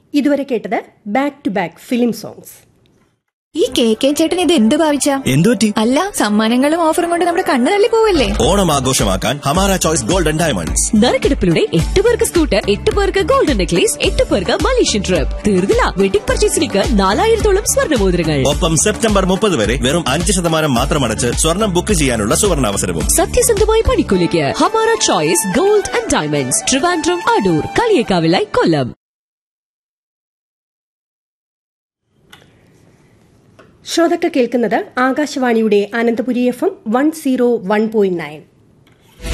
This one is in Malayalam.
ഇതുവരെ കേട്ടത് back to back film songs ഈ കെ കെ ചേട്ടൻ ഇത് എന്ത് ഭാവിച്ച എന്തുപറ്റി അല്ല സമ്മാനങ്ങളും ഓഫറും കൊണ്ട് നമ്മുടെ കണ്ണ് തള്ളി പോവല്ലേ ഓണം ആഘോഷമാക്കാൻ ഹമാര ചോയ്സ് ഗോൾഡൻ ഡയമണ്ട്സ് നറുക്കെടുപ്പിലൂടെ എട്ട് പേർക്ക് സ്കൂട്ടർ എട്ട് പേർക്ക് ഗോൾഡൻ നെക്ലേസ് എട്ട് പേർക്ക് മലേഷ്യൻ ട്രിപ്പ് തീർന്നില്ല വെഡിംഗ് പർച്ചേസിലേക്ക് നാലായിരത്തോളം സ്വർണ്ണമോതിരങ്ങൾ ഒപ്പം സെപ്റ്റംബർ മുപ്പത് വരെ വെറും അഞ്ച് ശതമാനം മാത്രം അടച്ച് സ്വർണം ബുക്ക് ചെയ്യാനുള്ള സുവർണാവസരവും സത്യസന്ധമായ പണിക്കൂലിക്ക് Hamara choice gold and diamonds Trivandrum Adoor കളിയേക്കാവിലായി കൊല്ലം ശ്രോതാക്കൾ കേൾക്കുന്നത് ആകാശവാണിയുടെ Ananthapuri F M one zero one point nine